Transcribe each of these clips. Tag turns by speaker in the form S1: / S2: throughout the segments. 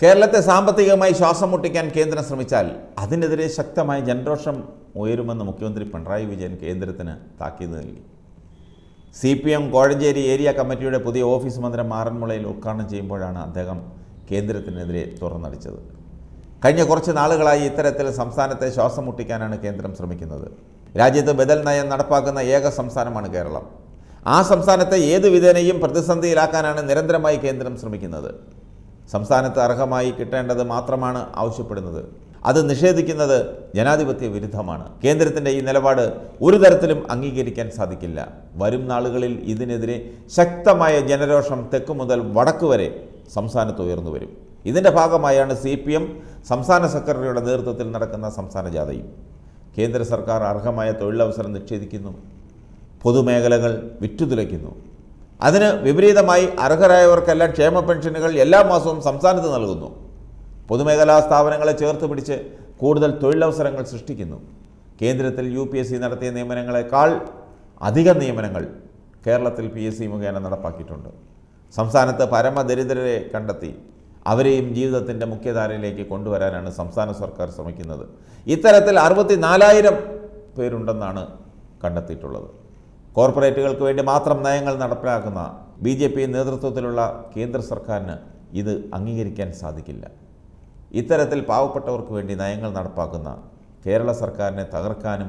S1: കേരളത്തെ സാമ്പത്തികമായി ശ്വാസം മുട്ടിക്കാൻ കേന്ദ്രം ശ്രമിച്ചാൽ അതിനെതിരെ ശക്തമായ ജനരോഷം ഉയരുമെന്ന് മുഖ്യമന്ത്രി പിണറായി വിജയൻ കേന്ദ്രത്തിന് താക്കീത് നൽകി C P M Kozhencherry area കമ്മിറ്റിയുടെ പുതിയ ഓഫീസ് മന്ദിരം മാറന്മുളയിൽ ഉദ്ഘാടനം ചെയ്യുമ്പോഴാണ് അദ്ദേഹം കേന്ദ്രത്തിനെതിരെ തുറന്നടിച്ചത് കഴിഞ്ഞ കുറച്ച് നാളുകളായി ഇത്തരത്തിൽ സംസ്ഥാനത്തെ ശ്വാസം മുട്ടിക്കാനാണ് കേന്ദ്രം ശ്രമിക്കുന്നത് രാജ്യത്ത് ബദൽ നയം നടപ്പാക്കുന്ന ഏക സംസ്ഥാനമാണ് കേരളം ആ സംസ്ഥാനത്തെ ഏത് വിധേനയും പ്രതിസന്ധിയിലാക്കാനാണ് നിരന്തരമായി കേന്ദ്രം ശ്രമിക്കുന്നത് സംസ്ഥാനത്ത് അർഹമായി കിട്ടേണ്ടത് മാത്രമാണ് ആവശ്യപ്പെടുന്നത് അത് നിഷേധിക്കുന്നത് ജനാധിപത്യ വിരുദ്ധമാണ് കേന്ദ്രത്തിൻ്റെ ഈ നിലപാട് ഒരു തരത്തിലും അംഗീകരിക്കാൻ സാധിക്കില്ല വരും നാളുകളിൽ ഇതിനെതിരെ ശക്തമായ ജനരോഷം തെക്ക് മുതൽ വടക്ക് വരെ സംസ്ഥാനത്ത് ഉയർന്നു വരും ഇതിൻ്റെ ഭാഗമായാണ് സി പി എം സംസ്ഥാന സെക്രട്ടറിയുടെ നേതൃത്വത്തിൽ നടക്കുന്ന സംസ്ഥാന ജാഥയും കേന്ദ്ര സർക്കാർ അർഹമായ തൊഴിലവസരം നിഷേധിക്കുന്നു പൊതുമേഖലകൾ വിറ്റുതുലയ്ക്കുന്നു അതിന് വിപരീതമായി അർഹരായവർക്കെല്ലാം ക്ഷേമ പെൻഷനുകൾ എല്ലാ മാസവും സംസ്ഥാനത്ത് നൽകുന്നു പൊതുമേഖലാ സ്ഥാപനങ്ങളെ ചേർത്ത് പിടിച്ച് കൂടുതൽ തൊഴിലവസരങ്ങൾ സൃഷ്ടിക്കുന്നു കേന്ദ്രത്തിൽ യു പി എസ് സി നടത്തിയ നിയമനങ്ങളെക്കാൾ അധിക നിയമനങ്ങൾ കേരളത്തിൽ പി എസ് സി മുഖേന നടപ്പാക്കിയിട്ടുണ്ട് സംസ്ഥാനത്ത് പരമദരിദ്രരെ കണ്ടെത്തി അവരെയും ജീവിതത്തിൻ്റെ മുഖ്യധാരയിലേക്ക് കൊണ്ടുവരാനാണ് സംസ്ഥാന സർക്കാർ ശ്രമിക്കുന്നത് ഇത്തരത്തിൽ അറുപത്തി നാലായിരം പേരുണ്ടെന്നാണ് കണ്ടെത്തിയിട്ടുള്ളത് കോർപ്പറേറ്റുകൾക്ക് വേണ്ടി മാത്രം നയങ്ങൾ നടപ്പിലാക്കുന്ന ബി ജെ പി നേതൃത്വത്തിലുള്ള കേന്ദ്ര സർക്കാരിന് ഇത് അംഗീകരിക്കാൻ സാധിക്കില്ല ഇത്തരത്തിൽ പാവപ്പെട്ടവർക്ക് വേണ്ടി നയങ്ങൾ നടപ്പാക്കുന്ന കേരള സർക്കാരിനെ തകർക്കാനും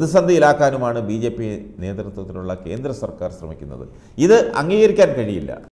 S1: പ്രതിസന്ധിയിലാക്കാനുമാണ് ബി ജെ പി നേതൃത്വത്തിലുള്ള കേന്ദ്ര സർക്കാർ ശ്രമിക്കുന്നത് ഇത് അംഗീകരിക്കാൻ കഴിയില്ല